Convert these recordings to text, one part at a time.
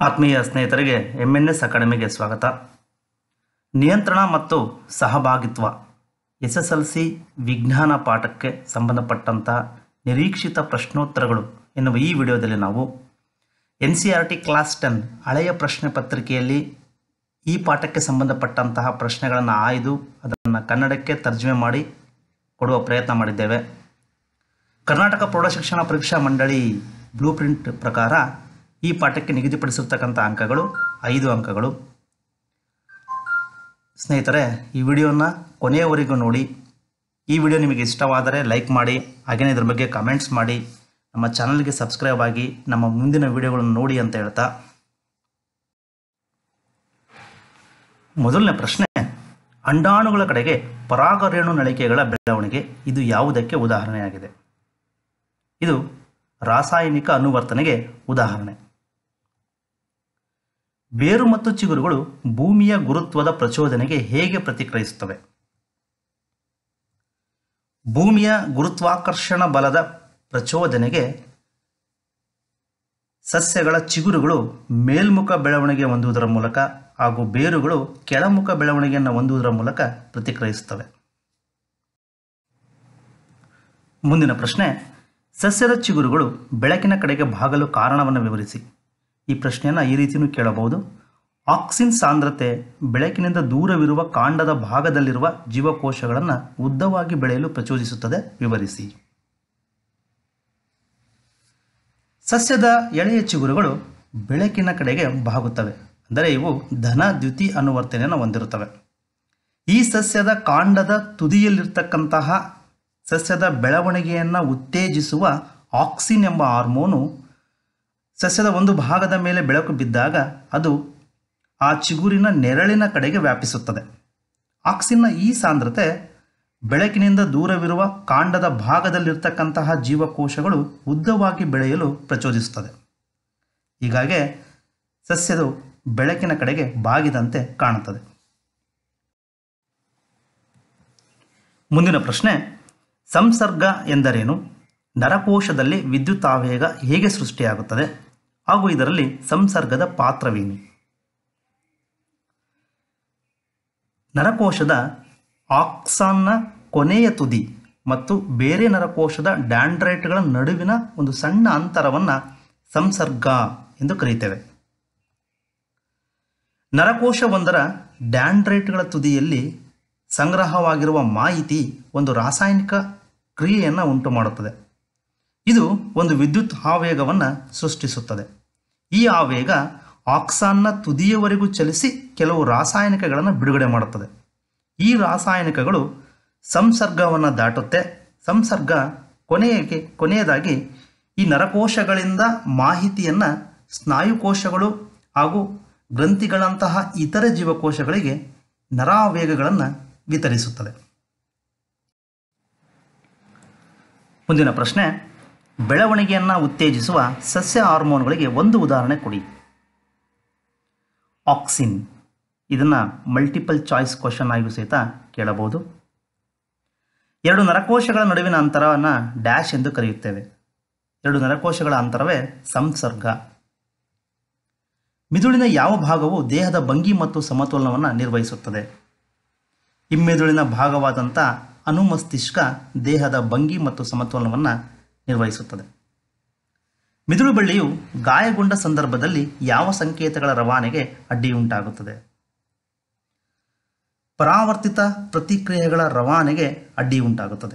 ಆತ್ಮೀಯ ಸ್ನೇಹಿತರಿಗೆ M N S ಅಕಾಡೆಮಿಗೆ ಸ್ವಾಗತ ನಿಯಂತ್ರಣ ಮತ್ತು ಸಹಭಾಗಿತ್ವ ಎಸ್ ಎಸ್ ಎಲ್ ಸಿ ವಿಜ್ಞಾನ ಪಾಠಕ್ಕೆ ಸಂಬಂಧಪಟ್ಟಂತಹ ನಿರೀಕ್ಷಿತ ಪ್ರಶ್ನೋತ್ತರಗಳು ಎನ್ನುವ ಈ ವಿಡಿಯೋದಲ್ಲಿ ನಾವು N C R T class ten ಹಳೆಯ ಪ್ರಶ್ನೆ ಪತ್ರಿಕೆಯಲ್ಲಿ ಈ ಪಾಠಕ್ಕೆ ಸಂಬಂಧಪಟ್ಟಂತಹ ಪ್ರಶ್ನೆಗಳನ್ನು ಆಯ್ದು ಅದನ್ನು ಕನ್ನಡಕ್ಕೆ ತರ್ಜುಮೆ ಮಾಡಿ ಕೊಡುವ ಪ್ರಯತ್ನ ಮಾಡಿದ್ದೇವೆ ಕರ್ನಾಟಕ ಪ್ರೌಢಶಿಕ್ಷಣ ಪರೀಕ್ಷಾ ಮಂಡಳಿ ಬ್ಲೂ ಪ್ರಿಂಟ್ ಪ್ರಕಾರ ಈ ಪಾಠಕ್ಕೆ ನಿಗದಿಪಡಿಸಿರ್ತಕ್ಕಂಥ ಅಂಕಗಳು ಐದು ಅಂಕಗಳು ಸ್ನೇಹಿತರೆ ಈ ವಿಡಿಯೋನ ಕೊನೆಯವರೆಗೂ ನೋಡಿ ಈ ವಿಡಿಯೋ ನಿಮಗೆ ಇಷ್ಟವಾದರೆ ಲೈಕ್ ಮಾಡಿ ಹಾಗೆಯೇ ಇದ್ರ ಬಗ್ಗೆ ಕಮೆಂಟ್ಸ್ ಮಾಡಿ ನಮ್ಮ ಚಾನಲ್ಗೆ ಸಬ್ಸ್ಕ್ರೈಬ್ ಆಗಿ ನಮ್ಮ ಮುಂದಿನ ವಿಡಿಯೋಗಳನ್ನು ನೋಡಿ ಅಂತ ಹೇಳ್ತಾ ಮೊದಲನೇ ಪ್ರಶ್ನೆ ಅಂಡಾಣುಗಳ ಕಡೆಗೆ ಪರಾಗರೇಣು ನಳಿಕೆಗಳ ಬೆಳವಣಿಗೆ ಇದು ಯಾವುದಕ್ಕೆ ಉದಾಹರಣೆಯಾಗಿದೆ ಇದು ರಾಸಾಯನಿಕ ಅನುವರ್ತನೆಗೆ ಉದಾಹರಣೆ ಬೇರು ಮತ್ತು ಚಿಗುರುಗಳು ಭೂಮಿಯ ಗುರುತ್ವದ ಪ್ರಚೋದನೆಗೆ ಹೇಗೆ ಪ್ರತಿಕ್ರಿಯಿಸುತ್ತವೆ ಭೂಮಿಯ ಗುರುತ್ವಾಕರ್ಷಣ ಬಲದ ಪ್ರಚೋದನೆಗೆ ಸಸ್ಯಗಳ ಚಿಗುರುಗಳು ಮೇಲ್ಮುಖ ಬೆಳವಣಿಗೆ ಹೊಂದುವುದರ ಮೂಲಕ ಹಾಗೂ ಬೇರುಗಳು ಕೆಳಮುಖ ಬೆಳವಣಿಗೆಯನ್ನು ಹೊಂದುವುದರ ಮೂಲಕ ಪ್ರತಿಕ್ರಿಯಿಸುತ್ತವೆ ಮುಂದಿನ ಪ್ರಶ್ನೆ ಸಸ್ಯದ ಚಿಗುರುಗಳು ಬೆಳಕಿನ ಕಡೆಗೆ ಬಾಗಲು ಕಾರಣವನ್ನು ವಿವರಿಸಿ ಈ ಪ್ರಶ್ನೆಯನ್ನು ಈ ರೀತಿಯೂ ಕೇಳಬಹುದು ಆಕ್ಸಿನ್ ಸಾಂದ್ರತೆ ಬೆಳಕಿನಿಂದ ದೂರವಿರುವ ಕಾಂಡದ ಭಾಗದಲ್ಲಿರುವ ಜೀವಕೋಶಗಳನ್ನು ಉದ್ದವಾಗಿ ಬೆಳೆಯಲು ಪ್ರಚೋದಿಸುತ್ತದೆ ವಿವರಿಸಿ ಸಸ್ಯದ ಎಳೆಯ ಚಿಗುರುಗಳು ಬೆಳಕಿನ ಕಡೆಗೆ ಬಾಗುತ್ತವೆ ಅಂದರೆ ಇವು ಧನ ದ್ಯುತಿ ಅನುವರ್ತನೆಯನ್ನು ಹೊಂದಿರುತ್ತವೆ ಈ ಸಸ್ಯದ ಕಾಂಡದ ತುದಿಯಲ್ಲಿರ್ತಕ್ಕಂತಹ ಸಸ್ಯದ ಬೆಳವಣಿಗೆಯನ್ನು ಉತ್ತೇಜಿಸುವ ಆಕ್ಸಿನ್ ಎಂಬ ಹಾರ್ಮೋನು ಸಸ್ಯದ ಒಂದು ಭಾಗದ ಮೇಲೆ ಬೆಳಕು ಬಿದ್ದಾಗ ಅದು ಆ ಚಿಗುರಿನ ನೆರಳಿನ ಕಡೆಗೆ ವ್ಯಾಪಿಸುತ್ತದೆ ಆಕ್ಸಿನ್ನ ಈ ಸಾಂದ್ರತೆ ಬೆಳಕಿನಿಂದ ದೂರವಿರುವ ಕಾಂಡದ ಭಾಗದಲ್ಲಿರ್ತಕ್ಕಂತಹ ಜೀವಕೋಶಗಳು ಉದ್ದವಾಗಿ ಬೆಳೆಯಲು ಪ್ರಚೋದಿಸುತ್ತದೆ ಹೀಗಾಗಿ ಸಸ್ಯದು ಬೆಳಕಿನ ಕಡೆಗೆ ಬಾಗಿದಂತೆ ಕಾಣುತ್ತದೆ ಮುಂದಿನ ಪ್ರಶ್ನೆ ಸಂಸರ್ಗ ಎಂದರೇನು ನರಕೋಶದಲ್ಲಿ ವಿದ್ಯುತಾವೇಗ ಹೇಗೆ ಸೃಷ್ಟಿಯಾಗುತ್ತದೆ ಹಾಗೂ ಇದರಲ್ಲಿ ಸಂಸರ್ಗದ ಪಾತ್ರವೇನು ನರಕೋಶದ ಆಕ್ಸಾನ್ನ ಕೊನೆಯ ತುದಿ ಮತ್ತು ಬೇರೆ ನರಕೋಶದ ಡ್ಯಾಂಡ್ರೈಟ್ಗಳ ನಡುವಿನ ಒಂದು ಸಣ್ಣ ಅಂತರವನ್ನು ಸಂಸರ್ಗ ಎಂದು ಕರೆಯುತ್ತೇವೆ ನರಕೋಶವೊಂದರ ಡ್ಯಾಂಡ್ರೈಟ್ಗಳ ತುದಿಯಲ್ಲಿ ಸಂಗ್ರಹವಾಗಿರುವ ಮಾಹಿತಿ ಒಂದು ರಾಸಾಯನಿಕ ಕ್ರಿಯೆಯನ್ನು ಉಂಟು ಮಾಡುತ್ತದೆ ಇದು ಒಂದು ವಿದ್ಯುತ್ ಆವೇಗವನ್ನು ಸೃಷ್ಟಿಸುತ್ತದೆ ಈ ಆವೇಗ ಆಕ್ಸಾನ್ನ ತುದಿಯವರೆಗೂ ಚಲಿಸಿ ಕೆಲವು ರಾಸಾಯನಿಕಗಳನ್ನು ಬಿಡುಗಡೆ ಮಾಡುತ್ತದೆ ಈ ರಾಸಾಯನಿಕಗಳು ಸಂಸರ್ಗವನ್ನು ದಾಟುತ್ತೆ ಸಂಸರ್ಗ ಕೊನೆಯಗೆ ಕೊನೆಯದಾಗಿ ಈ ನರಕೋಶಗಳಿಂದ ಮಾಹಿತಿಯನ್ನು ಸ್ನಾಯುಕೋಶಗಳು ಹಾಗೂ ಗ್ರಂಥಿಗಳಂತಹ ಇತರ ಜೀವಕೋಶಗಳಿಗೆ ನರಾವೇಗಗಳನ್ನು ವಿತರಿಸುತ್ತದೆ ಮುಂದಿನ ಪ್ರಶ್ನೆ ಬೆಳವಣಿಗೆಯನ್ನು ಉತ್ತೇಜಿಸುವ ಸಸ್ಯ ಹಾರ್ಮೋನ್ಗಳಿಗೆ ಒಂದು ಉದಾಹರಣೆ ಕೊಡಿ ಆಕ್ಸಿನ್ ಇದನ್ನು ಮಲ್ಟಿಪಲ್ ಚಾಯ್ಸ್ ಕ್ವಶನ್ ಆಗಿಯೂ ಸಹಿತ ಕೇಳಬಹುದು ಎರಡು ನರಕೋಶಗಳ ನಡುವಿನ ಅಂತರವನ್ನು ಡ್ಯಾಶ್ ಎಂದು ಕರೆಯುತ್ತೇವೆ ಎರಡು ನರಕೋಶಗಳ ಅಂತರವೇ ಸಂಸರ್ಗ ಮಿದುಳಿನ ಯಾವ ಭಾಗವು ದೇಹದ ಭಂಗಿ ಮತ್ತು ಸಮತೋಲನವನ್ನು ನಿರ್ವಹಿಸುತ್ತದೆ ಹಿಮ್ಮೆದುಳಿನ ಭಾಗವಾದಂಥ ಅನುಮಸ್ತಿಷ್ಕ ದೇಹದ ಭಂಗಿ ಮತ್ತು ಸಮತೋಲನವನ್ನು ನಿರ್ವಹಿಸುತ್ತದೆ ಮಿದುಳು ಬಳ್ಳಿಯು ಗಾಯಗೊಂಡ ಸಂದರ್ಭದಲ್ಲಿ ಯಾವ ಸಂಕೇತಗಳ ರವಾನೆಗೆ ಅಡ್ಡಿಯುಂಟಾಗುತ್ತದೆ ಪರಾವರ್ತಿತ ಪ್ರತಿಕ್ರಿಯೆಗಳ ರವಾನೆಗೆ ಅಡ್ಡಿಯುಂಟಾಗುತ್ತದೆ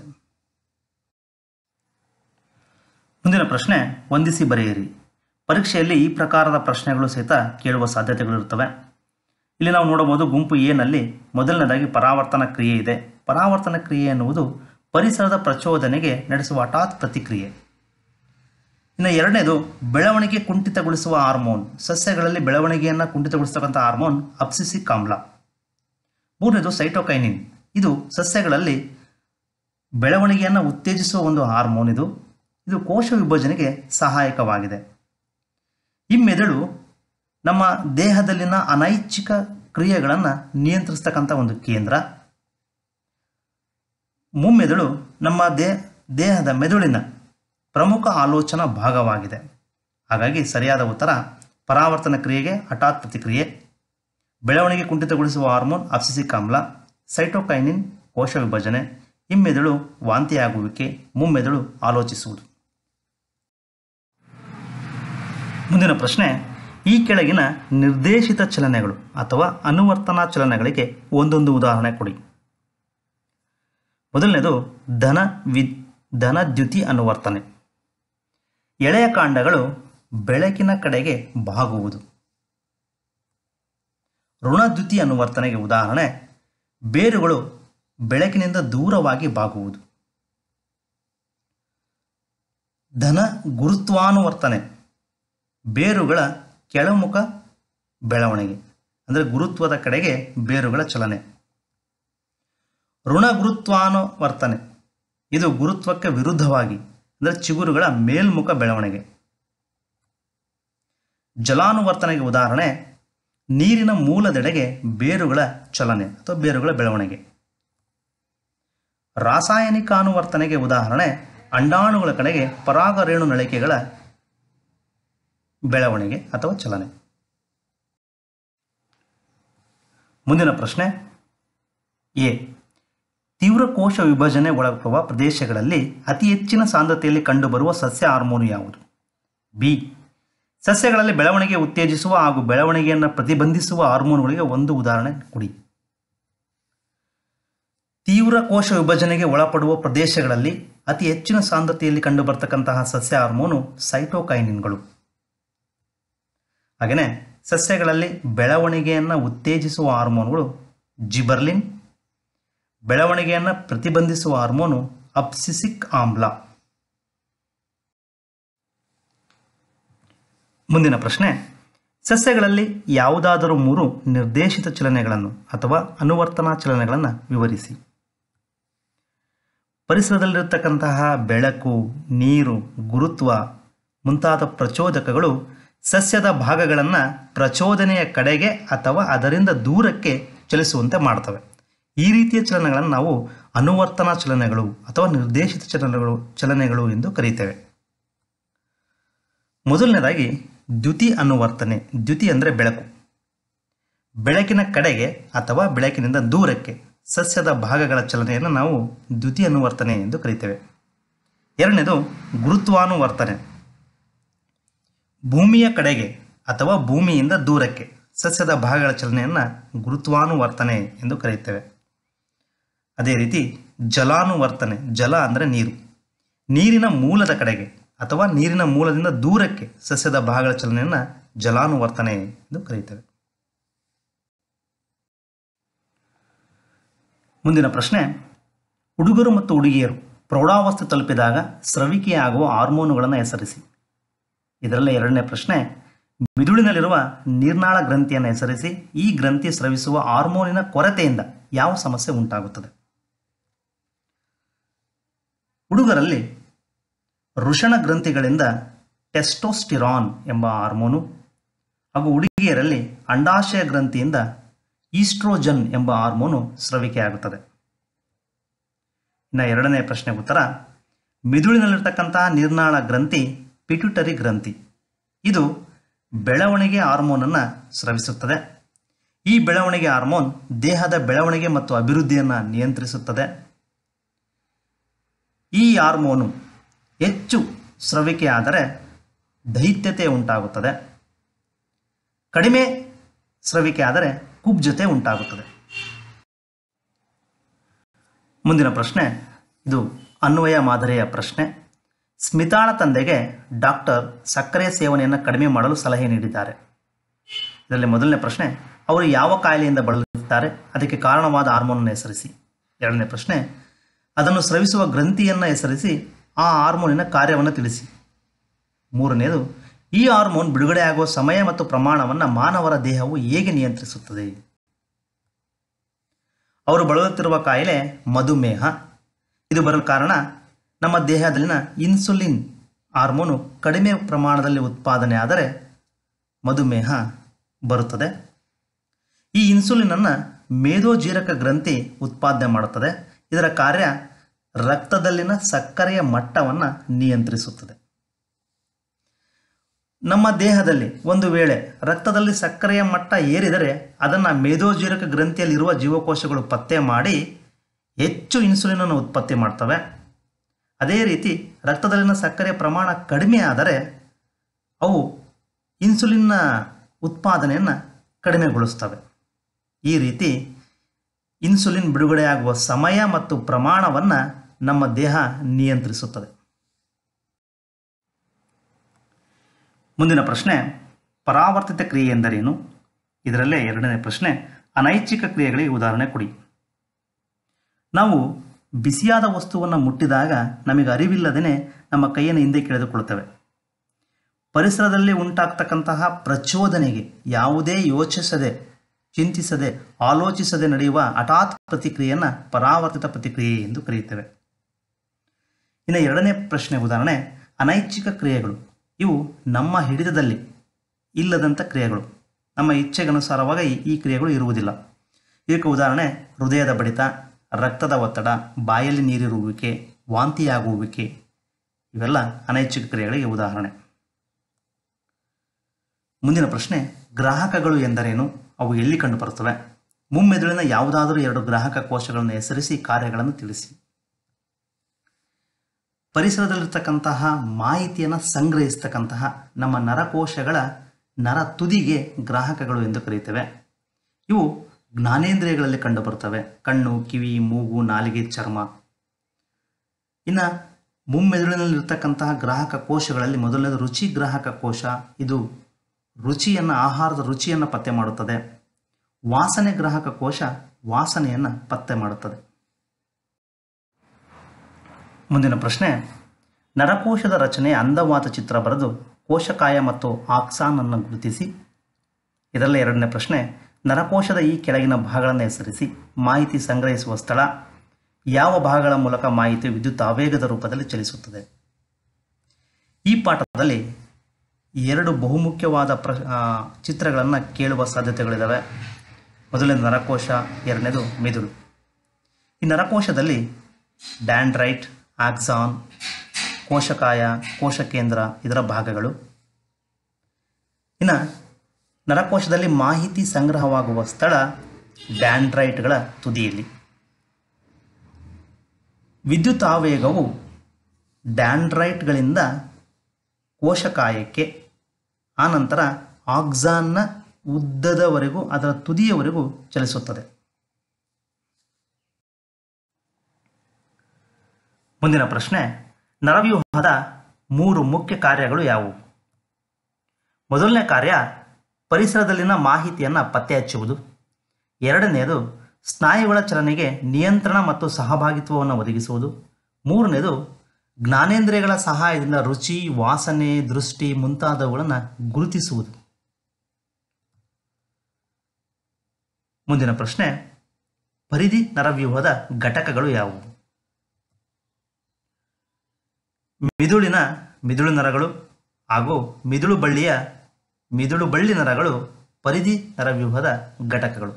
ಮುಂದಿನ ಪ್ರಶ್ನೆ ಹೊಂದಿಸಿ ಬರೆಯಿರಿ ಪರೀಕ್ಷೆಯಲ್ಲಿ ಈ ಪ್ರಕಾರದ ಪ್ರಶ್ನೆಗಳು ಸಹಿತ ಕೇಳುವ ಸಾಧ್ಯತೆಗಳಿರುತ್ತವೆ ಇಲ್ಲಿ ನಾವು ನೋಡಬಹುದು ಗುಂಪು ಎನಲ್ಲಿ ಮೊದಲನೇದಾಗಿ ಪರಾವರ್ತನ ಕ್ರಿಯೆ ಇದೆ ಪರಾವರ್ತನ ಕ್ರಿಯೆ ಎನ್ನುವುದು ಪರಿಸರದ ಪ್ರಚೋದನೆಗೆ ನಡೆಸುವ ಹಠಾತ್ ಪ್ರತಿಕ್ರಿಯೆ ಇನ್ನು ಎರಡನೇದು ಬೆಳವಣಿಗೆ ಕುಂಠಿತಗೊಳಿಸುವ ಹಾರ್ಮೋನ್ ಸಸ್ಯಗಳಲ್ಲಿ ಬೆಳವಣಿಗೆಯನ್ನು ಕುಂಠಿತಗೊಳಿಸ್ತಕ್ಕಂಥ ಹಾರ್ಮೋನ್ ಅಪ್ಸಿಸಿಕ್ ಆಮ್ಲ ಮೂರನೇದು ಸೈಟೋಕೈನಿನ್ ಇದು ಸಸ್ಯಗಳಲ್ಲಿ ಬೆಳವಣಿಗೆಯನ್ನು ಉತ್ತೇಜಿಸುವ ಒಂದು ಹಾರ್ಮೋನ್ ಇದು ಇದು ಕೋಶ ವಿಭಜನೆಗೆ ಸಹಾಯಕವಾಗಿದೆ ಈ ಮೆದುಳು ನಮ್ಮ ದೇಹದಲ್ಲಿನ ಅನೈಚ್ಛಿಕ ಕ್ರಿಯೆಗಳನ್ನು ನಿಯಂತ್ರಿಸ್ತಕ್ಕಂಥ ಒಂದು ಕೇಂದ್ರ ಮುಮ್ಮೆದುಳು ನಮ್ಮ ದೇ ದೇಹದ ಮೆದುಳಿನ ಪ್ರಮುಖ ಆಲೋಚನಾ ಭಾಗವಾಗಿದೆ ಹಾಗಾಗಿ ಸರಿಯಾದ ಉತ್ತರ ಪರಾವರ್ತನ ಕ್ರಿಯೆಗೆ ಹಠಾತ್ ಪ್ರತಿಕ್ರಿಯೆ ಬೆಳವಣಿಗೆ ಕುಂಠಿತಗೊಳಿಸುವ ಹಾರ್ಮೋನ್ ಅಬ್ಸಿಸಿಕ್ ಆಮ್ಲ ಸೈಟೋಕೈನಿನ್ ಕೋಶ ವಿಭಜನೆ ಹಿಮ್ಮೆದುಳು ವಾಂತಿಯಾಗುವಿಕೆ ಮುಮ್ಮೆದುಳು ಆಲೋಚಿಸುವುದು ಮುಂದಿನ ಪ್ರಶ್ನೆ ಈ ಕೆಳಗಿನ ನಿರ್ದೇಶಿತ ಚಲನೆಗಳು ಅಥವಾ ಅನುವರ್ತನಾ ಚಲನೆಗಳಿಗೆ ಒಂದೊಂದು ಉದಾಹರಣೆ ಕೊಡಿ ಮೊದಲನೇದು ಧನ ವಿ ಧನದ್ಯುತಿ ಅನುವರ್ತನೆ ಎಳೆಯ ಕಾಂಡಗಳು ಬೆಳಕಿನ ಕಡೆಗೆ ಬಾಗುವುದು ಋಣದ್ಯುತಿ ಅನುವರ್ತನೆಗೆ ಉದಾಹರಣೆ ಬೇರುಗಳು ಬೆಳಕಿನಿಂದ ದೂರವಾಗಿ ಬಾಗುವುದು ಧನ ಗುರುತ್ವಾನುವರ್ತನೆ ಬೇರುಗಳ ಕೆಳಮುಖ ಬೆಳವಣಿಗೆ ಅಂದರೆ ಗುರುತ್ವದ ಕಡೆಗೆ ಬೇರುಗಳ ಚಲನೆ ಋಣ ಗುರುತ್ವಾನುವರ್ತನೆ ಇದು ಗುರುತ್ವಕ್ಕೆ ವಿರುದ್ಧವಾಗಿ ಅಂದರೆ ಚಿಗುರುಗಳ ಮೇಲ್ಮುಖ ಬೆಳವಣಿಗೆ ಜಲಾನುವರ್ತನೆಗೆ ಉದಾಹರಣೆ ನೀರಿನ ಮೂಲದೆಡೆಗೆ ಬೇರುಗಳ ಚಲನೆ ಅಥವಾ ಬೇರುಗಳ ಬೆಳವಣಿಗೆ ರಾಸಾಯನಿಕ ಅನುವರ್ತನೆಗೆ ಉದಾಹರಣೆ ಅಂಡಾಣುಗಳ ಕಡೆಗೆ ಪರಾಗರೇಣು ನಳಿಕೆಗಳ ಬೆಳವಣಿಗೆ ಅಥವಾ ಚಲನೆ ಮುಂದಿನ ಪ್ರಶ್ನೆ ಎ ತೀವ್ರ ಕೋಶ ವಿಭಜನೆ ಒಳಪಡುವ ಪ್ರದೇಶಗಳಲ್ಲಿ ಅತಿ ಹೆಚ್ಚಿನ ಸಾಂದ್ರತೆಯಲ್ಲಿ ಕಂಡುಬರುವ ಸಸ್ಯ ಹಾರ್ಮೋನು ಯಾವುದು ಬಿ ಸಸ್ಯಗಳಲ್ಲಿ ಬೆಳವಣಿಗೆ ಉತ್ತೇಜಿಸುವ ಹಾಗೂ ಬೆಳವಣಿಗೆಯನ್ನು ಪ್ರತಿಬಂಧಿಸುವ ಹಾರ್ಮೋನುಗಳಿಗೆ ಒಂದು ಉದಾಹರಣೆ ಕೊಡಿ ತೀವ್ರ ಕೋಶ ವಿಭಜನೆಗೆ ಒಳಪಡುವ ಪ್ರದೇಶಗಳಲ್ಲಿ ಅತಿ ಹೆಚ್ಚಿನ ಸಾಂದ್ರತೆಯಲ್ಲಿ ಕಂಡುಬರ್ತಕ್ಕಂತಹ ಸಸ್ಯ ಹಾರ್ಮೋನು ಸೈಟೋಕೈನಿನ್ಗಳು ಹಾಗೆಯೇ ಸಸ್ಯಗಳಲ್ಲಿ ಬೆಳವಣಿಗೆಯನ್ನು ಉತ್ತೇಜಿಸುವ ಹಾರ್ಮೋನ್ಗಳು ಜಿಬರ್ಲಿನ್ ಬೆಳವಣಿಗೆಯನ್ನು ಪ್ರತಿಬಂಧಿಸುವ ಹಾರ್ಮೋನು ಅಬ್ಸಿಸಿಕ್ ಆಮ್ಲ ಮುಂದಿನ ಪ್ರಶ್ನೆ ಸಸ್ಯಗಳಲ್ಲಿ ಯಾವುದಾದರೂ ಮೂರು ನಿರ್ದೇಶಿತ ಚಲನೆಗಳನ್ನು ಅಥವಾ ಅನುವರ್ತನಾ ಚಲನೆಗಳನ್ನು ವಿವರಿಸಿ ಪರಿಸರದಲ್ಲಿರತಕ್ಕಂತಹ ಬೆಳಕು ನೀರು ಗುರುತ್ವ ಮುಂತಾದ ಪ್ರಚೋದಕಗಳು ಸಸ್ಯದ ಭಾಗಗಳನ್ನು ಪ್ರಚೋದನೆಯ ಕಡೆಗೆ ಅಥವಾ ಅದರಿಂದ ದೂರಕ್ಕೆ ಚಲಿಸುವಂತೆ ಮಾಡ್ತವೆ ಈ ರೀತಿಯ ಚಲನೆಗಳನ್ನು ನಾವು ಅನುವರ್ತನಾ ಚಲನೆಗಳು ಅಥವಾ ನಿರ್ದೇಶಿತ ಚಲನೆಗಳು ಚಲನೆಗಳು ಎಂದು ಕರೀತೇವೆ ಮೊದಲನೇದಾಗಿ ದ್ಯುತಿ ಅನುವರ್ತನೆ ದ್ಯುತಿ ಅಂದರೆ ಬೆಳಕು ಬೆಳಕಿನ ಕಡೆಗೆ ಅಥವಾ ಬೆಳಕಿನಿಂದ ದೂರಕ್ಕೆ ಸಸ್ಯದ ಭಾಗಗಳ ಚಲನೆಯನ್ನು ನಾವು ದ್ಯುತಿ ಅನುವರ್ತನೆ ಎಂದು ಕರೀತೇವೆ ಎರಡನೇದು ಗುರುತ್ವಾನುವರ್ತನೆ ಭೂಮಿಯ ಕಡೆಗೆ ಅಥವಾ ಭೂಮಿಯಿಂದ ದೂರಕ್ಕೆ ಸಸ್ಯದ ಭಾಗಗಳ ಚಲನೆಯನ್ನು ಗುರುತ್ವಾನುವರ್ತನೆ ಎಂದು ಕರೆಯುತ್ತೇವೆ ಅದೇ ರೀತಿ ಜಲಾನುವರ್ತನೆ ಜಲ ಅಂದರೆ ನೀರು ನೀರಿನ ಮೂಲದ ಕಡೆಗೆ ಅಥವಾ ನೀರಿನ ಮೂಲದಿಂದ ದೂರಕ್ಕೆ ಸಸ್ಯದ ಭಾಗಗಳ ಚಲನೆಯನ್ನು ಜಲಾನುವರ್ತನೆ ಎಂದು ಕರೆಯುತ್ತೇವೆ ಮುಂದಿನ ಪ್ರಶ್ನೆ ಹುಡುಗರು ಮತ್ತು ಹುಡುಗಿಯರು ಪ್ರೌಢಾವಸ್ಥೆ ತಲುಪಿದಾಗ ಸ್ರವಿಕೆಯಾಗುವ ಹಾರ್ಮೋನುಗಳನ್ನು ಹೆಸರಿಸಿ ಇದರಲ್ಲಿ ಎರಡನೇ ಪ್ರಶ್ನೆ ಮಿದುಳಿನಲ್ಲಿರುವ ನೀರ್ನಾಳ ಗ್ರಂಥಿಯನ್ನು ಹೆಸರಿಸಿ ಈ ಗ್ರಂಥಿ ಸ್ರವಿಸುವ ಹಾರ್ಮೋನಿನ ಕೊರತೆಯಿಂದ ಯಾವ ಸಮಸ್ಯೆ ಉಂಟಾಗುತ್ತದೆ ಹುಡುಗರಲ್ಲಿ ವೃಷಣ ಗ್ರಂಥಿಗಳಿಂದ ಟೆಸ್ಟೋಸ್ಟಿರಾನ್ ಎಂಬ ಹಾರ್ಮೋನು ಹಾಗೂ ಹುಡುಗಿಯರಲ್ಲಿ ಅಂಡಾಶಯ ಗ್ರಂಥಿಯಿಂದ ಈಸ್ಟ್ರೋಜನ್ ಎಂಬ ಹಾರ್ಮೋನು ಸ್ರವಿಕೆಯಾಗುತ್ತದೆ ಇನ್ನು ಎರಡನೇ ಪ್ರಶ್ನೆ ಉತ್ತರ ಮಿದುಳಿನಲ್ಲಿರ್ತಕ್ಕಂತಹ ನಿರ್ನಾಳ ಗ್ರಂಥಿ ಪಿಟ್ಯುಟರಿ ಗ್ರಂಥಿ ಇದು ಬೆಳವಣಿಗೆ ಹಾರ್ಮೋನನ್ನು ಸ್ರವಿಸುತ್ತದೆ ಈ ಬೆಳವಣಿಗೆ ಹಾರ್ಮೋನ್ ದೇಹದ ಬೆಳವಣಿಗೆ ಮತ್ತು ಅಭಿವೃದ್ಧಿಯನ್ನು ನಿಯಂತ್ರಿಸುತ್ತದೆ ಈ ಹಾರ್ಮೋನು ಹೆಚ್ಚು ಸ್ರವಿಕೆ ಆದರೆ ದೈತ್ಯತೆ ಉಂಟಾಗುತ್ತದೆ ಕಡಿಮೆ ಸ್ರವಿಕೆ ಆದರೆ ಕುಬ್ಜತೆ ಉಂಟಾಗುತ್ತದೆ ಮುಂದಿನ ಪ್ರಶ್ನೆ ಇದು ಅನ್ವಯ ಮಾದರಿಯ ಪ್ರಶ್ನೆ ಸ್ಮಿತಾಳ ತಂದೆಗೆ ಡಾಕ್ಟರ್ ಸಕ್ಕರೆ ಸೇವನೆಯನ್ನು ಕಡಿಮೆ ಮಾಡಲು ಸಲಹೆ ನೀಡಿದ್ದಾರೆ ಇದರಲ್ಲಿ ಮೊದಲನೇ ಪ್ರಶ್ನೆ ಅವರು ಯಾವ ಕಾಯಿಲೆಯಿಂದ ಬಳಲುತ್ತಾರೆ ಅದಕ್ಕೆ ಕಾರಣವಾದ ಹಾರ್ಮೋನನ್ನು ಹೆಸರಿಸಿ ಎರಡನೇ ಪ್ರಶ್ನೆ ಅದನ್ನು ಸ್ರವಿಸುವ ಗ್ರಂಥಿಯನ್ನು ಹೆಸರಿಸಿ ಆ ಹಾರ್ಮೋನಿನ ಕಾರ್ಯವನ್ನು ತಿಳಿಸಿ ಮೂರನೆಯದು ಈ ಹಾರ್ಮೋನ್ ಬಿಡುಗಡೆಯಾಗುವ ಸಮಯ ಮತ್ತು ಪ್ರಮಾಣವನ್ನು ಮಾನವರ ದೇಹವು ಹೇಗೆ ನಿಯಂತ್ರಿಸುತ್ತದೆ ಅವರು ಬಳಲುತ್ತಿರುವ ಕಾಯಿಲೆ ಮಧುಮೇಹ ಇದು ಬರಲು ಕಾರಣ ನಮ್ಮ ದೇಹದಲ್ಲಿನ ಇನ್ಸುಲಿನ್ ಹಾರ್ಮೋನು ಕಡಿಮೆ ಪ್ರಮಾಣದಲ್ಲಿ ಉತ್ಪಾದನೆ ಆದರೆ ಮಧುಮೇಹ ಬರುತ್ತದೆ ಈ ಇನ್ಸುಲಿನನ್ನು ಮೇದೋಜೀರಕ ಗ್ರಂಥಿ ಉತ್ಪಾದನೆ ಮಾಡುತ್ತದೆ ಇದರ ಕಾರ್ಯ ರಕ್ತದಲ್ಲಿನ ಸಕ್ಕರೆಯ ಮಟ್ಟವನ್ನು ನಿಯಂತ್ರಿಸುತ್ತದೆ ನಮ್ಮ ದೇಹದಲ್ಲಿ ಒಂದು ವೇಳೆ ರಕ್ತದಲ್ಲಿ ಸಕ್ಕರೆಯ ಮಟ್ಟ ಏರಿದರೆ ಅದನ್ನು ಮೇದೋಜೀರಕ ಗ್ರಂಥಿಯಲ್ಲಿರುವ ಜೀವಕೋಶಗಳು ಪತ್ತೆ ಮಾಡಿ ಹೆಚ್ಚು ಇನ್ಸುಲಿನನ್ನು ಉತ್ಪತ್ತಿ ಮಾಡ್ತವೆ ಅದೇ ರೀತಿ ರಕ್ತದಲ್ಲಿನ ಸಕ್ಕರೆಯ ಪ್ರಮಾಣ ಕಡಿಮೆ ಆದರೆ ಅವು ಇನ್ಸುಲಿನ್ನ ಉತ್ಪಾದನೆಯನ್ನು ಕಡಿಮೆಗೊಳಿಸ್ತವೆ ಈ ರೀತಿ ಇನ್ಸುಲಿನ್ ಬಿಡುಗಡೆಯಾಗುವ ಸಮಯ ಮತ್ತು ಪ್ರಮಾಣವನ್ನು ನಮ್ಮ ದೇಹ ನಿಯಂತ್ರಿಸುತ್ತದೆ ಮುಂದಿನ ಪ್ರಶ್ನೆ ಪರಾವರ್ತಿತ ಕ್ರಿಯೆ ಎಂದರೇನು ಇದರಲ್ಲೇ ಎರಡನೇ ಪ್ರಶ್ನೆ ಅನೈಚ್ಛಿಕ ಕ್ರಿಯೆಗಳಿಗೆ ಉದಾಹರಣೆ ಕೊಡಿ ನಾವು ಬಿಸಿಯಾದ ವಸ್ತುವನ್ನು ಮುಟ್ಟಿದಾಗ ನಮಗೆ ಅರಿವಿಲ್ಲದೇ ನಮ್ಮ ಕೈಯನ್ನು ಹಿಂದೆ ಕೆಳೆದುಕೊಳ್ಳುತ್ತೇವೆ ಪರಿಸರದಲ್ಲಿ ಉಂಟಾಗ್ತಕ್ಕಂತಹ ಪ್ರಚೋದನೆಗೆ ಯಾವುದೇ ಯೋಚಿಸದೆ ಚಿಂತಿಸದೆ ಆಲೋಚಿಸದೆ ನಡೆಯುವ ಹಠಾತ್ ಪ್ರತಿಕ್ರಿಯೆಯನ್ನು ಪರಾವರ್ತಿತ ಪ್ರತಿಕ್ರಿಯೆ ಎಂದು ಕರೆಯುತ್ತೇವೆ ಇನ್ನು ಎರಡನೇ ಪ್ರಶ್ನೆ ಉದಾಹರಣೆ ಅನೈಚ್ಛಿಕ ಕ್ರಿಯೆಗಳು ಇವು ನಮ್ಮ ಹಿಡಿತದಲ್ಲಿ ಇಲ್ಲದಂಥ ಕ್ರಿಯೆಗಳು ನಮ್ಮ ಇಚ್ಛೆಗನುಸಾರವಾಗಿ ಈ- ಈ ಕ್ರಿಯೆಗಳು ಇರುವುದಿಲ್ಲ ಇದಕ್ಕೆ ಉದಾಹರಣೆ ಹೃದಯದ ಬಡಿತ ರಕ್ತದ ಒತ್ತಡ ಬಾಯಲ್ಲಿ ನೀರಿರುವಿಕೆ ವಾಂತಿಯಾಗುವಿಕೆ ಇವೆಲ್ಲ ಅನೈಚ್ಛಿಕ ಕ್ರಿಯೆಗಳಿಗೆ ಉದಾಹರಣೆ ಮುಂದಿನ ಪ್ರಶ್ನೆ ಗ್ರಾಹಕಗಳು ಎಂದರೇನು ಅವು ಎಲ್ಲಿ ಕಂಡುಬರುತ್ತವೆ ಮುಮ್ಮೆದುಳಿನ ಯಾವುದಾದರೂ ಎರಡು ಗ್ರಾಹಕ ಕೋಶಗಳನ್ನು ಹೆಸರಿಸಿ ಕಾರ್ಯಗಳನ್ನು ತಿಳಿಸಿ ಪರಿಸರದಲ್ಲಿರ್ತಕ್ಕಂತಹ ಮಾಹಿತಿಯನ್ನು ಸಂಗ್ರಹಿಸ್ತಕ್ಕಂತಹ ನಮ್ಮ ನರಕೋಶಗಳ ನರ ತುದಿಗೆ ಗ್ರಾಹಕಗಳು ಎಂದು ಕರೆಯುತ್ತೇವೆ ಇವು ಜ್ಞಾನೇಂದ್ರಿಯಗಳಲ್ಲಿ ಕಂಡುಬರುತ್ತವೆ ಕಣ್ಣು ಕಿವಿ ಮೂಗು ನಾಲಿಗೆ ಚರ್ಮ ಇನ್ನು ಮುಮ್ಮೆದುಳಿನಲ್ಲಿರ್ತಕ್ಕಂತಹ ಗ್ರಾಹಕ ಕೋಶಗಳಲ್ಲಿ ಮೊದಲನೇದು ರುಚಿ ಗ್ರಾಹಕ ಕೋಶ ಇದು ರುಚಿಯನ್ನು ಆಹಾರದ ರುಚಿಯನ್ನು ಪತ್ತೆ ಮಾಡುತ್ತದೆ ವಾಸನೆ ಗ್ರಾಹಕ ಕೋಶ ವಾಸನೆಯನ್ನು ಪತ್ತೆ ಮಾಡುತ್ತದೆ ಮುಂದಿನ ಪ್ರಶ್ನೆ ನರಕೋಶದ ರಚನೆ ಅಂದವಾದ ಚಿತ್ರ ಬರೆದು ಕೋಶಕಾಯ ಮತ್ತು ಆಕ್ಸಾನ್ ಅನ್ನು ಗುರುತಿಸಿ ಇದರಲ್ಲೇ ಎರಡನೇ ಪ್ರಶ್ನೆ ನರಕೋಶದ ಈ ಕೆಳಗಿನ ಭಾಗಗಳನ್ನು ಹೆಸರಿಸಿ ಮಾಹಿತಿ ಸಂಗ್ರಹಿಸುವ ಸ್ಥಳ ಯಾವ ಭಾಗಗಳ ಮೂಲಕ ಮಾಹಿತಿ ವಿದ್ಯುತ್ ಆವೇಗದ ರೂಪದಲ್ಲಿ ಚಲಿಸುತ್ತದೆ ಈ ಪಾಠದಲ್ಲಿ ಎರಡು ಬಹುಮುಖ್ಯವಾದ ಪ್ರ ಚಿತ್ರಗಳನ್ನು ಕೇಳುವ ಸಾಧ್ಯತೆಗಳಿದ್ದಾವೆ ಮೊದಲನೇದು ನರಕೋಶ ಎರಡನೇದು ಮೆದುಳು ಈ ನರಕೋಶದಲ್ಲಿ ಡ್ಯಾಂಡ್ರೈಟ್ ಆಕ್ಸಾನ್ ಕೋಶಕಾಯ ಕೋಶಕೇಂದ್ರ ಇದರ ಭಾಗಗಳು ಇನ್ನು ನರಕೋಶದಲ್ಲಿ ಮಾಹಿತಿ ಸಂಗ್ರಹವಾಗುವ ಸ್ಥಳ ಡ್ಯಾಂಡ್ರೈಟ್ಗಳ ತುದಿಯಲ್ಲಿ ವಿದ್ಯುತ್ ಆವೇಗವು ಡ್ಯಾಂಡ್ರೈಟ್ಗಳಿಂದ ಕೋಶಕಾಯಕ್ಕೆ ಆನಂತರ ಆಕ್ಸಾನ್ನ ಉದ್ದದವರೆಗೂ ಅದರ ತುದಿಯವರೆಗೂ ಚಲಿಸುತ್ತದೆ ಮುಂದಿನ ಪ್ರಶ್ನೆ ನರವ್ಯೂಹದ ಮೂರು ಮುಖ್ಯ ಕಾರ್ಯಗಳು ಯಾವುವು ಮೊದಲನೇ ಕಾರ್ಯ ಪರಿಸರದಲ್ಲಿನ ಮಾಹಿತಿಯನ್ನು ಪತ್ತೆ ಹಚ್ಚುವುದು ಎರಡನೆಯದು ಸ್ನಾಯುಗಳ ಚಲನೆಗೆ ನಿಯಂತ್ರಣ ಮತ್ತು ಸಹಭಾಗಿತ್ವವನ್ನು ಒದಗಿಸುವುದು ಮೂರನೇದು ಜ್ಞಾನೇಂದ್ರಿಯಗಳ ಸಹಾಯದಿಂದ ರುಚಿ ವಾಸನೆ ದೃಷ್ಟಿ ಮುಂತಾದವುಗಳನ್ನು ಗುರುತಿಸುವುದು ಮುಂದಿನ ಪ್ರಶ್ನೆ ಪರಿಧಿ ನರವ್ಯೂಹದ ಘಟಕಗಳು ಯಾವುವು ಮಿದುಳಿನ ಮಿದುಳು ನರಗಳು ಹಾಗೂ ಮಿದುಳು ಬಳ್ಳಿಯ ಮಿದುಳು ಬಳ್ಳಿ ನರಗಳು ಪರಿಧಿ ನರವ್ಯೂಹದ ಘಟಕಗಳು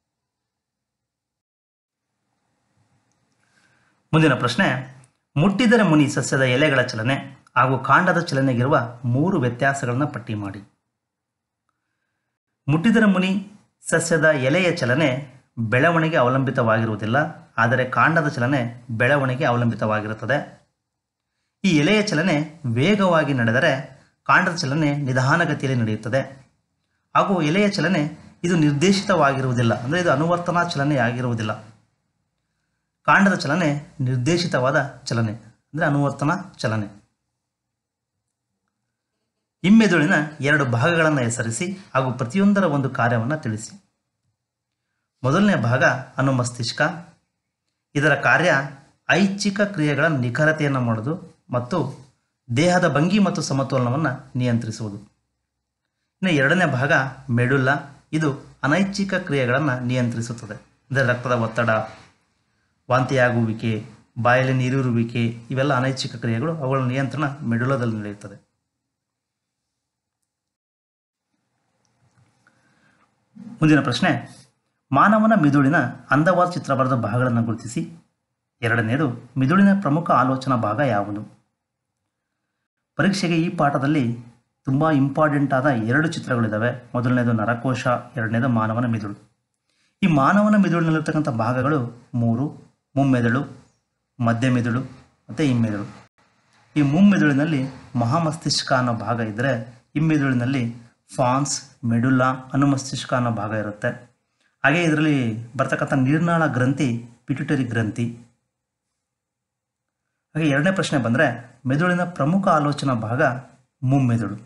ಮುಂದಿನ ಪ್ರಶ್ನೆ ಮುಟ್ಟಿದರೆ ಮುನಿ ಸಸ್ಯದ ಎಲೆಗಳ ಚಲನೆ ಹಾಗೂ ಕಾಂಡದ ಚಲನೆಗಿರುವ ಮೂರು ವ್ಯತ್ಯಾಸಗಳನ್ನು ಪಟ್ಟಿ ಮಾಡಿ ಮುಟ್ಟಿದರೆ ಮುನಿ ಸಸ್ಯದ ಎಲೆಯ ಚಲನೆ ಬೆಳವಣಿಗೆ ಅವಲಂಬಿತವಾಗಿರುವುದಿಲ್ಲ ಆದರೆ ಕಾಂಡದ ಚಲನೆ ಬೆಳವಣಿಗೆ ಅವಲಂಬಿತವಾಗಿರುತ್ತದೆ ಈ ಎಲೆಯ ಚಲನೆ ವೇಗವಾಗಿ ನಡೆದರೆ ಕಾಂಡದ ಚಲನೆ ನಿಧಾನಗತಿಯಲ್ಲಿ ನಡೆಯುತ್ತದೆ ಹಾಗೂ ಎಲೆಯ ಚಲನೆ ಇದು ನಿರ್ದೇಶಿತವಾಗಿರುವುದಿಲ್ಲ ಅಂದರೆ ಇದು ಅನುವರ್ತನಾ ಚಲನೆ ಆಗಿರುವುದಿಲ್ಲ ಕಾಂಡದ ಚಲನೆ ನಿರ್ದೇಶಿತವಾದ ಚಲನೆ ಅಂದರೆ ಅನುವರ್ತನಾ ಚಲನೆ ಹಿಮ್ಮೆದುಳಿನ ಎರಡು ಭಾಗಗಳನ್ನು ಹೆಸರಿಸಿ ಹಾಗೂ ಪ್ರತಿಯೊಂದರ ಒಂದು ಕಾರ್ಯವನ್ನು ತಿಳಿಸಿ ಮೊದಲನೇ ಭಾಗ ಅನುಮಸ್ತಿಷ್ಕ ಇದರ ಕಾರ್ಯ ಐಚ್ಛಿಕ ಕ್ರಿಯೆಗಳ ನಿಖರತೆಯನ್ನು ಮಾಡೋದು ಮತ್ತು ದೇಹದ ಭಂಗಿ ಮತ್ತು ಸಮತೋಲನವನ್ನು ನಿಯಂತ್ರಿಸುವುದು ಇನ್ನು ಎರಡನೇ ಭಾಗ ಮೆಡುಲ್ಲ ಇದು ಅನೈಚ್ಛಿಕ ಕ್ರಿಯೆಗಳನ್ನು ನಿಯಂತ್ರಿಸುತ್ತದೆ ಅಂದರೆ ರಕ್ತದ ಒತ್ತಡ ವಾಂತಿಯಾಗುವಿಕೆ ಬಾಯಲ್ಲಿ ನೀರಿರುವಿಕೆ ಇವೆಲ್ಲ ಅನೈಚ್ಛಿಕ ಕ್ರಿಯೆಗಳು ಅವುಗಳ ನಿಯಂತ್ರಣ ಮೆಡುಲದಲ್ಲಿ ನಡೆಯುತ್ತದೆ ಮುಂದಿನ ಪ್ರಶ್ನೆ ಮಾನವನ ಮಿದುಳಿನ ಅಂದವಾದ ಚಿತ್ರ ಬರೆದ ಭಾಗಗಳನ್ನು ಗುರುತಿಸಿ ಎರಡನೆಯದು ಮಿದುಳಿನ ಪ್ರಮುಖ ಆಲೋಚನಾ ಭಾಗ ಯಾವುದು ಪರೀಕ್ಷೆಗೆ ಈ ಪಾಠದಲ್ಲಿ ತುಂಬ ಇಂಪಾರ್ಟೆಂಟ್ ಆದ ಎರಡು ಚಿತ್ರಗಳಿದ್ದಾವೆ ಮೊದಲನೇದು ನರಕೋಶ ಎರಡನೇದು ಮಾನವನ ಮಿದುಳು ಈ ಮಾನವನ ಮಿದುಳಿನಲ್ಲಿರ್ತಕ್ಕಂಥ ಭಾಗಗಳು ಮೂರು ಮುಮ್ಮೆದುಳು ಮಧ್ಯ ಮೆದುಳು ಮತ್ತು ಹಿಮ್ಮೆದುಳು ಈ ಮುಮ್ಮೆದುಳಿನಲ್ಲಿ ಮಹಾಮಸ್ತಿಷ್ಕ ಅನ್ನೋ ಭಾಗ ಇದ್ದರೆ ಹಿಮ್ಮೆದುಳಿನಲ್ಲಿ ಫಾನ್ಸ್ ಮೆಡುಲಾ ಅನುಮಸ್ತಿಷ್ಕ ಅನ್ನೋ ಭಾಗ ಇರುತ್ತೆ ಹಾಗೆ ಇದರಲ್ಲಿ ಬರ್ತಕ್ಕಂಥ ನಿರ್ನಾಳ ಗ್ರಂಥಿ ಪಿಟ್ಯುಟರಿ ಗ್ರಂಥಿ ಹಾಗೆ ಎರಡನೇ ಪ್ರಶ್ನೆ ಬಂದರೆ ಮೆದುಳಿನ ಪ್ರಮುಖ ಆಲೋಚನಾ ಭಾಗ ಮುಮ್ಮೆದುಳು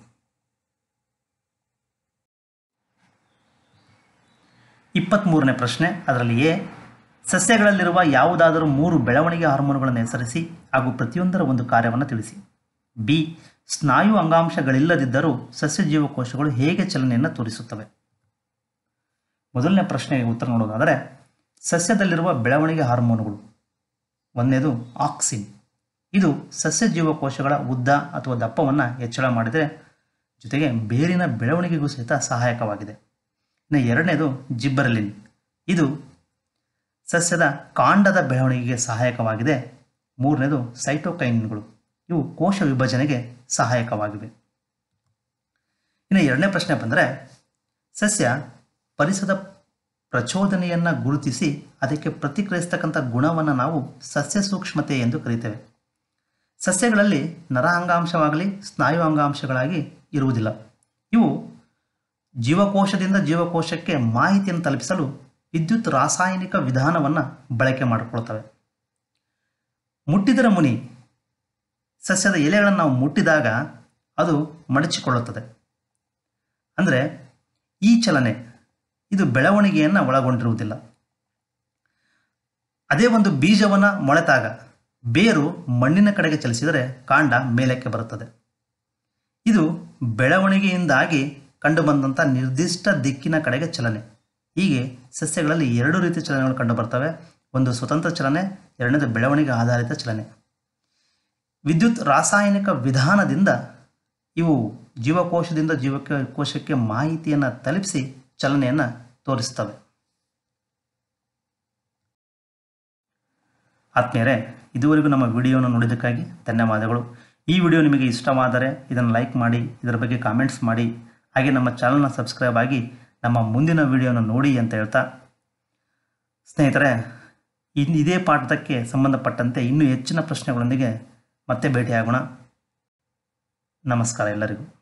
ಇಪ್ಪತ್ತ್ಮೂರನೇ ಪ್ರಶ್ನೆ ಅದರಲ್ಲಿ ಎ ಸಸ್ಯಗಳಲ್ಲಿರುವ ಯಾವುದಾದರೂ ಮೂರು ಬೆಳವಣಿಗೆ ಹಾರ್ಮೋನುಗಳನ್ನು ಹೆಸರಿಸಿ ಹಾಗೂ ಪ್ರತಿಯೊಂದರ ಒಂದು ಕಾರ್ಯವನ್ನು ತಿಳಿಸಿ ಬಿ ಸ್ನಾಯು ಅಂಗಾಂಶಗಳಿಲ್ಲದಿದ್ದರೂ ಸಸ್ಯ ಜೀವಕೋಶಗಳು ಹೇಗೆ ಚಲನೆಯನ್ನು ತೋರಿಸುತ್ತವೆ ಮೊದಲನೇ ಪ್ರಶ್ನೆಗೆ ಉತ್ತರ ನೋಡೋದಾದರೆ ಸಸ್ಯದಲ್ಲಿರುವ ಬೆಳವಣಿಗೆ ಹಾರ್ಮೋನುಗಳು ಒಂದನೇದು ಆಕ್ಸಿನ್ ಇದು ಸಸ್ಯ ಜೀವಕೋಶಗಳ ಉದ್ದ ಅಥವಾ ದಪ್ಪವನ್ನು ಹೆಚ್ಚಳ ಮಾಡಿದರೆ ಜೊತೆಗೆ ಬೇರಿನ ಬೆಳವಣಿಗೆಗೂ ಸಹಿತ ಸಹಾಯಕವಾಗಿದೆ ಇನ್ನು ಎರಡನೇದು ಜಿಬ್ಬರಲಿನ್ ಇದು ಸಸ್ಯದ ಕಾಂಡದ ಬೆಳವಣಿಗೆಗೆ ಸಹಾಯಕವಾಗಿದೆ ಮೂರನೇದು ಸೈಟೋಕೈನ್ಗಳು ಇವು ಕೋಶ ವಿಭಜನೆಗೆ ಸಹಾಯಕವಾಗಿವೆ ಇನ್ನು ಎರಡನೇ ಪ್ರಶ್ನೆ ಬಂದರೆ ಸಸ್ಯ ಪರಿಸರದ ಪ್ರಚೋದನೆಯನ್ನು ಗುರುತಿಸಿ ಅದಕ್ಕೆ ಪ್ರತಿಕ್ರಿಯಿಸ್ತಕ್ಕಂಥ ಗುಣವನ್ನು ನಾವು ಸಸ್ಯ ಸೂಕ್ಷ್ಮತೆ ಎಂದು ಕರೀತೇವೆ ಸಸ್ಯಗಳಲ್ಲಿ ನರ ಅಂಗಾಂಶವಾಗಲಿ ಸ್ನಾಯು ಅಂಗಾಂಶಗಳಾಗಿ ಇರುವುದಿಲ್ಲ ಇವು ಜೀವಕೋಶದಿಂದ ಜೀವಕೋಶಕ್ಕೆ ಮಾಹಿತಿಯನ್ನು ತಲುಪಿಸಲು ವಿದ್ಯುತ್ ರಾಸಾಯನಿಕ ವಿಧಾನವನ್ನು ಬಳಕೆ ಮಾಡಿಕೊಳ್ತವೆ ಮುಟ್ಟಿದರ ಮುನಿ ಸಸ್ಯದ ಎಲೆಗಳನ್ನು ನಾವು ಮುಟ್ಟಿದಾಗ ಅದು ಮಡಚಿಕೊಳ್ಳುತ್ತದೆ ಅಂದರೆ ಈ ಚಲನೆ ಇದು ಬೆಳವಣಿಗೆಯನ್ನು ಒಳಗೊಂಡಿರುವುದಿಲ್ಲ ಅದೇ ಒಂದು ಬೀಜವನ್ನು ಮೊಳೆತಾಗ ಬೇರು ಮಣ್ಣಿನ ಕಡೆಗೆ ಚಲಿಸಿದರೆ ಕಾಂಡ ಮೇಲಕ್ಕೆ ಬರುತ್ತದೆ ಇದು ಬೆಳವಣಿಗೆಯಿಂದಾಗಿ ಕಂಡುಬಂದಂಥ ನಿರ್ದಿಷ್ಟ ದಿಕ್ಕಿನ ಕಡೆಗೆ ಚಲನೆ ಹೀಗೆ ಸಸ್ಯಗಳಲ್ಲಿ ಎರಡು ರೀತಿಯ ಚಲನೆಗಳು ಕಂಡುಬರ್ತವೆ ಒಂದು ಸ್ವತಂತ್ರ ಚಲನೆ ಎರಡನೇದು ಬೆಳವಣಿಗೆ ಆಧಾರಿತ ಚಲನೆ ವಿದ್ಯುತ್ ರಾಸಾಯನಿಕ ವಿಧಾನದಿಂದ ಇವು ಜೀವಕೋಶದಿಂದ ಜೀವಕೋಶಕ್ಕೆ ಮಾಹಿತಿಯನ್ನು ತಲುಪಿಸಿ ಚಲನೆಯನ್ನು ತೋರಿಸ್ತವೆ ಆತ್ಮೀಯರೇ ಇದುವರೆಗೂ ನಮ್ಮ ವಿಡಿಯೋನ ನೋಡಿದ್ದಕ್ಕಾಗಿ ಧನ್ಯವಾದಗಳು ಈ ವಿಡಿಯೋ ನಿಮಗೆ ಇಷ್ಟವಾದರೆ ಇದನ್ನು ಲೈಕ್ ಮಾಡಿ ಇದರ ಬಗ್ಗೆ ಕಾಮೆಂಟ್ಸ್ ಮಾಡಿ ಹಾಗೆ ನಮ್ಮ ಚಾನಲ್ನ ಸಬ್ಸ್ಕ್ರೈಬ್ ಆಗಿ ನಮ್ಮ ಮುಂದಿನ ವಿಡಿಯೋನ ನೋಡಿ ಅಂತ ಹೇಳ್ತಾ ಸ್ನೇಹಿತರೆ ಇನ್ ಇದೇ ಪಾಠಕ್ಕೆ ಸಂಬಂಧಪಟ್ಟಂತೆ ಇನ್ನೂ ಹೆಚ್ಚಿನ ಪ್ರಶ್ನೆಗಳೊಂದಿಗೆ ಮತ್ತೆ ಭೇಟಿಯಾಗೋಣ ನಮಸ್ಕಾರ ಎಲ್ಲರಿಗೂ